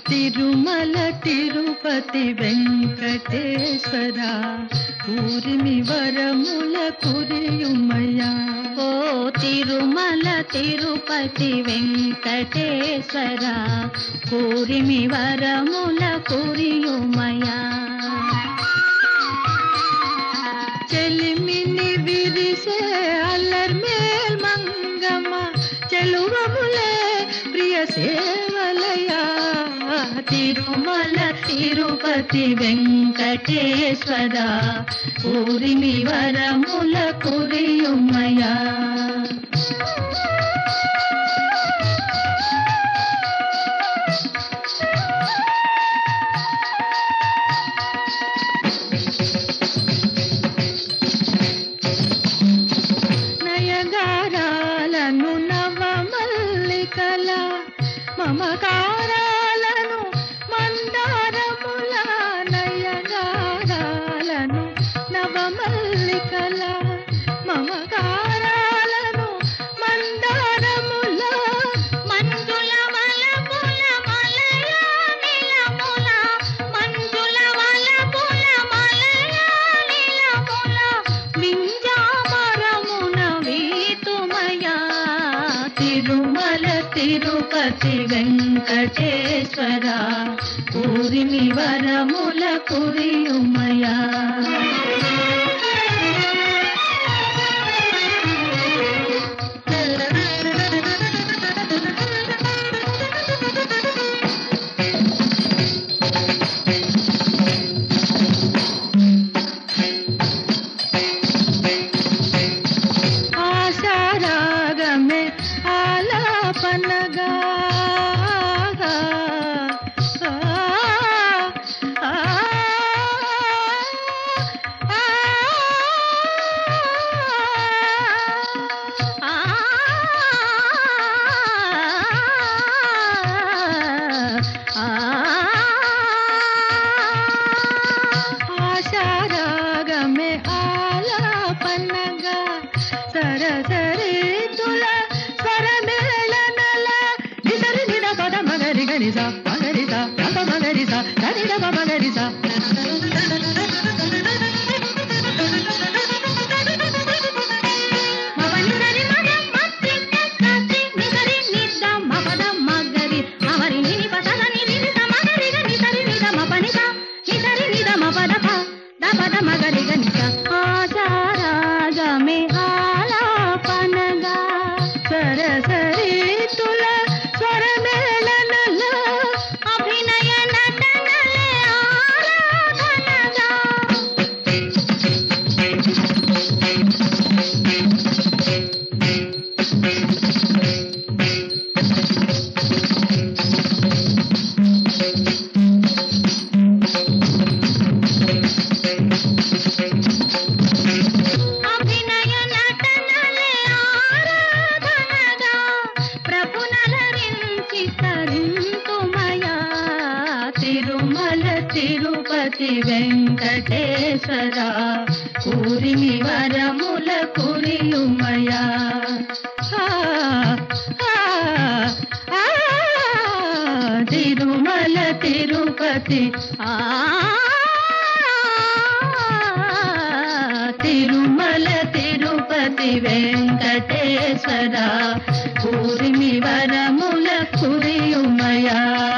తిరుమల తిరుపతి వెంకటేశ్వర ఊరిమి వరముల కురియుమయ్యా ఓ తిరుమల తిరుపతి వెంకటేశ్వర కూరిమి వరముల కురియుమయా చెలిమిని విరిసే అల్లర్మేల్ మంగమ్మ చెలువములే ప్రియ సేవలయా తిరుమల తిరుపతి వెంకటేశ్వర ఊరిమి వరముల కురియుమయా నయగారాలను నవమల్లికల మమకారాలను మందారముల నయగారాలను నవమల్లికల మమకారాలను మందారముల మంజుల వలపుల మలయ నిలముల మంజుల వలపుల మలయ నిలముల వింజామరమున వీతుమయా తిరుమల తిరుపతి వెంకటేశ్వర ఊరిమి వరముల కురియుమయా ఆశారాగమే ఆలాపనగా ఆ, ఆ, ఆ ఆశారాగమే ఆలాపనగా సరసరితుల స్వరమేళనల నిసరి నిద పద మగరి గనిస మగరిస రప మగరిస సరిద మగరిస మవని సరి మగ మత్తి కత్తి నిసరి నిద్ద మపద మగరి అమరి నిని పసద నిని నిద మగరి గని సరి నిద మపని స నిసరి నిద మపద ప దపద మగరి గని స ఆచారాగమే ఆలాపనగా సరసరితుల స్వరమేళనల అభినయ నటనలే ఆరాధనగా అభినయ నటనలే ఆరాధనగా ప్రభునలరించి తరింతుమయా తిరుమల తిరుపతి వెంకటేశ్వర కూరిమి వరముల కురియుమయా ఆ, ఆ, ఆ, తిరుమల తిరుపతి ఆ తిరుమల తిరుపతి వెంకటేశ్వర కూరిమి వరముల కురియుమయా